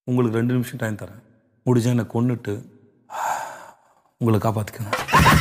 உங்களுக்கு ரெண்டு நிமிஷம் டைம் தரேன் முடிஞ்சா என்னை கொன்னுட்டு உங்களை காப்பாற்றிக்கணும்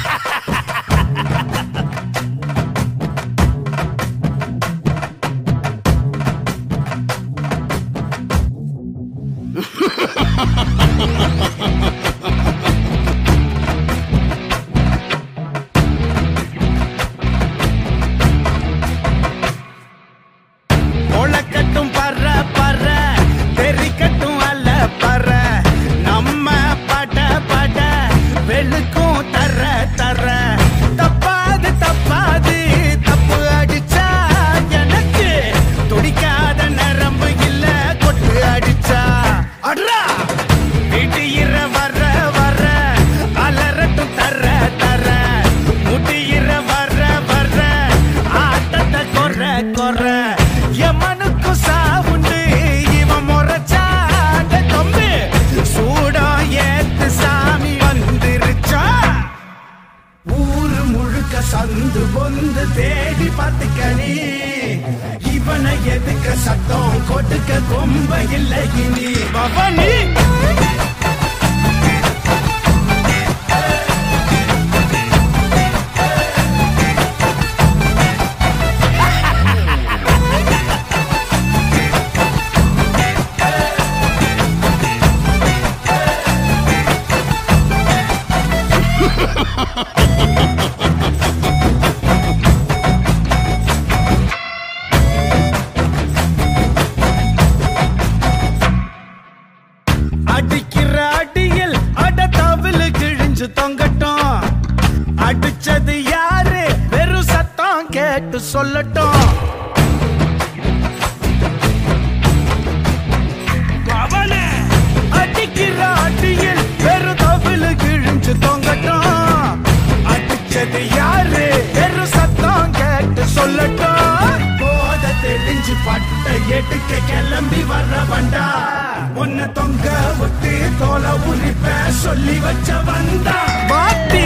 முளைக்கட்டும் பற பற தெரிக்கட்டும் அல்ல பற நம்ம பட பட வெளுக்கும் தர தர தப்பாது தப்பாது தப்பு அடிச்சா எனக்கு துடிக்காத நரம்பு இல்ல கொட்டு அடிச்சா அட்ரா வீட்டு இர வர வர அலறட்டும் தர தர முட்டியிற வர வர ஆட்டத்தை கொற கொற எமனுக்கு சாவுண்டு இவன் முறைச்சாண்ட தொம்பு சூடம் ஏத்து சாமி வந்துருச்சா ஊரு முழுக்க சந்து பொந்து தேடி பார்த்துக்கணி இவனை எதுக்க சத்தம் கொடுக்க கொம்ப இல்லை இனி பவனி அடிக்கிற அடியில் அட தவிழு கிழிஞ்சு தொங்கட்டும் அடிச்சது யாரு வெறும் சத்தம் கேட்டு சொல்லட்டும் அவனே அடிக்கிற அடியில் வெறும் தவிழு கிழிஞ்சு தொங்கட்டும் அடிச்சது யாரு வெறும் சத்தம் கேட்டு சொல்லட்டும் போத தெளிஞ்சு பட்ட எடுக்க கிளம்பி வர வண்டா உன்னை தொங்க விட்டு தோலை உரிப்ப சொல்லி வச்ச வந்தா பாட்டி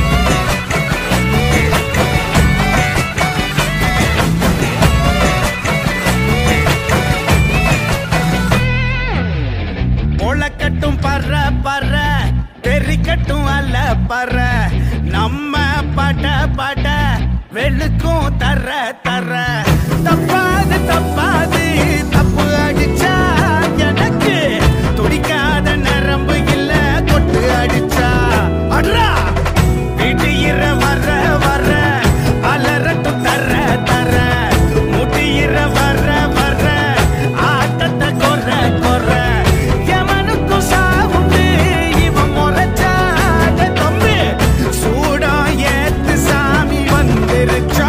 முளைக்கட்டும் பற பற தெரிக்கட்டும் அல்ல பற நம்ம பட பட வெளுக்கும் தர தர தப்பாது தப்பாது தப்பு அடிச்சா எனக்கு துடிக்காத நரம்பு இல்ல கொட்டு அடிச்சா அட்ரா வீட்டு இர வர வர அலறட்டும் தர தர முட்டி இர வர வர ஆட்டத்தை கொற கொற எவனுக்கும் சாவுண்டு இவன் முறைச்சாட தொம்பு சூடம் ஏத்து சாமி வந்துருச்சா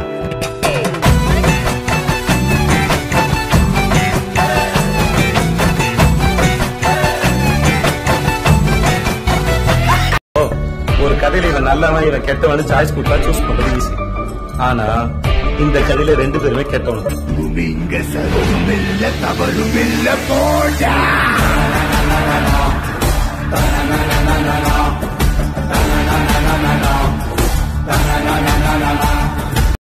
ஒரு கதையில இவன் நல்லவன் இவன் கெட்டவன் சாய்ஸ் கொடுத்தா சூஸ் பண்றது ஈஸி ஆனா இந்த கதையில ரெண்டு பேருமே கெட்டவன் இங்க சரும் இல்ல தவறும் இல்ல போடா